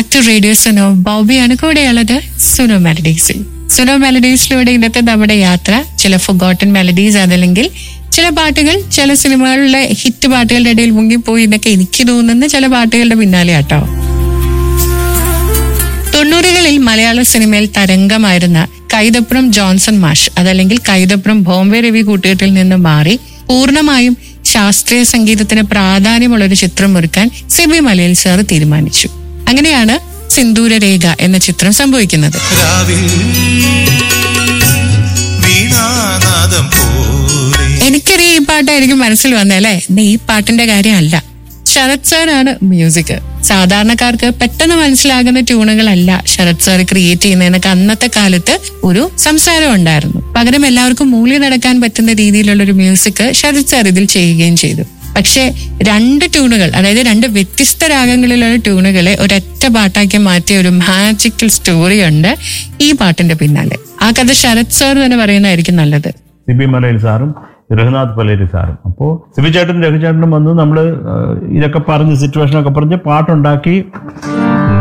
back to radio Suno ബോബിയാണ് കൂടെയുള്ളത് സുനോ മെലഡീസിൽ സുനോ മെലഡീസിലൂടെ ഇന്നത്തെ നമ്മുടെ യാത്ര ചില ഫുഗോട്ടൻ മെലഡീസ് അതല്ലെങ്കിൽ ചില പാട്ടുകൾ ചില സിനിമകളിലെ ഹിറ്റ് പാട്ടുകളുടെ ഇടയിൽ മുങ്ങിപ്പോയി എന്നൊക്കെ എനിക്ക് തോന്നുന്ന ചില പാട്ടുകളുടെ പിന്നാലെ ആട്ടോ തൊണ്ണൂറുകളിൽ മലയാള സിനിമയിൽ തരംഗമായിരുന്ന കൈതപ്പുറം ജോൺസൺ മാഷ് അതല്ലെങ്കിൽ കൈതപ്പുറം ബോംബെ രവി കൂട്ടുകെട്ടിൽ നിന്ന് മാറി പൂർണ്ണമായും ശാസ്ത്രീയ സംഗീതത്തിന് പ്രാധാന്യമുള്ള ഒരു ചിത്രം ഒരുക്കാൻ സിബി മലയിൽ സാർ തീരുമാനിച്ചു അങ്ങനെയാണ് സിന്ദൂരരേഖ എന്ന ചിത്രം സംഭവിക്കുന്നത് രാവിൽ വീണാനാദം പോലെ എനിക്കറിയാം ഈ പാട്ടായിരിക്കും മനസ്സിൽ വന്നല്ലേ എന്നാ ഈ പാട്ടിന്റെ കാര്യമല്ല ശരത് സാറാണ് മ്യൂസിക് സാധാരണക്കാർക്ക് പെട്ടെന്ന് മനസ്സിലാകുന്ന ട്യൂണുകളല്ല ശരത് സാർ ക്രിയേറ്റ് ചെയ്യുന്നതെന്നൊക്കെ അന്നത്തെ കാലത്ത് ഒരു സംസാരം ഉണ്ടായിരുന്നു പകരം എല്ലാവർക്കും മൂല്യ നടക്കാൻ പറ്റുന്ന രീതിയിലുള്ള ഒരു മ്യൂസിക് ശരത് സാർ ഇതിൽ ചെയ്യുകയും ചെയ്തു പക്ഷെ രണ്ട് ട്യൂണുകൾ അതായത് രണ്ട് വ്യത്യസ്ത രാഗങ്ങളിലുള്ള ട്യൂണുകളെ ഒരൊറ്റ പാട്ടാക്കി മാറ്റിയ ഒരു മാജിക്കൽ സ്റ്റോറി ഉണ്ട് ഈ പാട്ടിന്റെ പിന്നാലെ ആ കഥ ശരത് സാർ തന്നെ പറയുന്നതായിരിക്കും നല്ലത് സിബി മലയിൽ സാറും രഘുനാഥ് പലേരി സാറും അപ്പോൾ സിബി ചേട്ടനും രഘുചേട്ടനും വന്ന് നമ്മൾ ഇതൊക്കെ പറഞ്ഞ് സിറ്റുവേഷനൊക്കെ പറഞ്ഞ് പാട്ടുണ്ടാക്കി